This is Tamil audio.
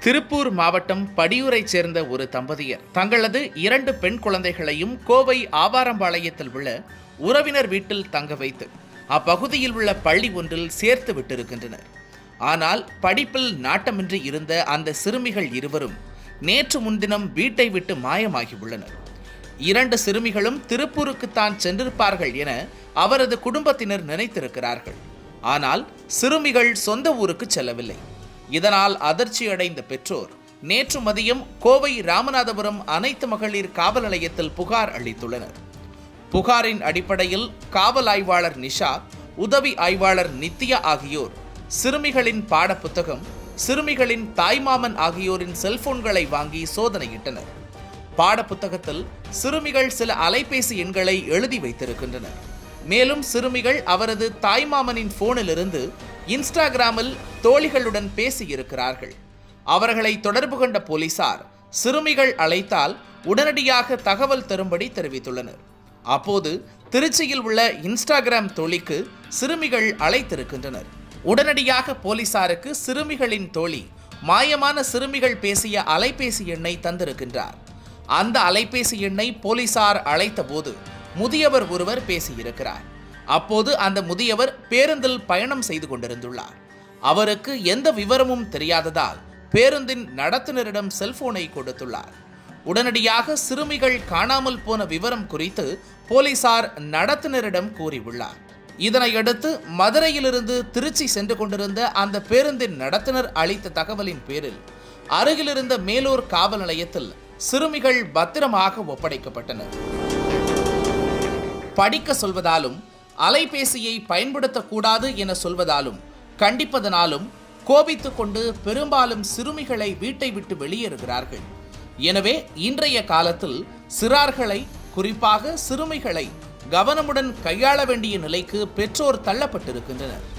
திருப்பூர் மாவட்டம் படியூரைச் சேர்ந்த ஒரு தம்பதியர் தங்களது இரண்டு பெண் குழந்தைகளையும் கோவை ஆவாரம்பாளையத்தில் உள்ள உறவினர் வீட்டில் தங்க வைத்து அப்பகுதியில் உள்ள பள்ளி ஒன்றில் சேர்த்து விட்டிருக்கின்றனர் ஆனால் படிப்பில் நாட்டமின்றி இருந்த அந்த சிறுமிகள் இருவரும் நேற்று முன்தினம் வீட்டை விட்டு மாயமாகி உள்ளனர் இரண்டு சிறுமிகளும் திருப்பூருக்குத்தான் சென்றிருப்பார்கள் என அவரது குடும்பத்தினர் நினைத்திருக்கிறார்கள் ஆனால் சிறுமிகள் சொந்த ஊருக்கு செல்லவில்லை இதனால் அதிர்ச்சியடைந்த பெற்றோர் நேற்று மதியம் கோவை ராமநாதபுரம் அனைத்து மகளிர் காவல் நிலையத்தில் புகார் அளித்துள்ளனர் புகாரின் அடிப்படையில் காவல் ஆய்வாளர் நிஷா உதவி ஆய்வாளர் நித்யா ஆகியோர் சிறுமிகளின் பாடப்புத்தகம் சிறுமிகளின் தாய்மாமன் ஆகியோரின் செல்போன்களை வாங்கி சோதனையிட்டனர் பாடப்புத்தகத்தில் சிறுமிகள் சில அலைபேசி எண்களை எழுதி வைத்திருக்கின்றனர் மேலும் சிறுமிகள் அவரது தாய்மாமனின் போனிலிருந்து இன்ஸ்டாகிராமில் தோழிகளுடன் பேசியிருக்கிறார்கள் அவர்களை தொடர்பு கொண்ட போலீசார் சிறுமிகள் அழைத்தால் உடனடியாக தகவல் தரும்படி தெரிவித்துள்ளனர் அப்போது திருச்சியில் உள்ள இன்ஸ்டாகிராம் தோழிக்கு சிறுமிகள் அழைத்திருக்கின்றனர் உடனடியாக போலீசாருக்கு சிறுமிகளின் தோழி மாயமான சிறுமிகள் பேசிய அலைபேசி எண்ணை தந்திருக்கின்றார் அந்த அலைபேசி எண்ணை போலீசார் அழைத்தபோது முதியவர் ஒருவர் பேசியிருக்கிறார் அப்போது அந்த முதியவர் பேருந்தில் பயணம் செய்து கொண்டிருந்துள்ளார் அவருக்கு எந்த விவரமும் தெரியாததால் பேருந்தின் நடத்துனரிடம் செல்போனை கொடுத்துள்ளார் உடனடியாக சிறுமிகள் காணாமல் போன விவரம் குறித்து போலீசார் நடத்துனரிடம் கூறியுள்ளார் இதனையடுத்து மதுரையிலிருந்து திருச்சி சென்று கொண்டிருந்த அந்த பேருந்தின் நடத்துனர் அளித்த தகவலின் பேரில் அருகிலிருந்த மேலூர் காவல் நிலையத்தில் சிறுமிகள் பத்திரமாக ஒப்படைக்கப்பட்டனர் படிக்க சொல்வதாலும் அலைபேசியை பயன்படுத்தக்கூடாது என சொல்வதாலும் கண்டிப்பதனாலும் கோபித்துக் கொண்டு பெரும்பாலும் சிறுமிகளை வீட்டை விட்டு வெளியேறுகிறார்கள் எனவே இன்றைய காலத்தில் சிறார்களை குறிப்பாக சிறுமிகளை கவனமுடன் கையாள வேண்டிய நிலைக்கு பெற்றோர் தள்ளப்பட்டிருக்கின்றனர்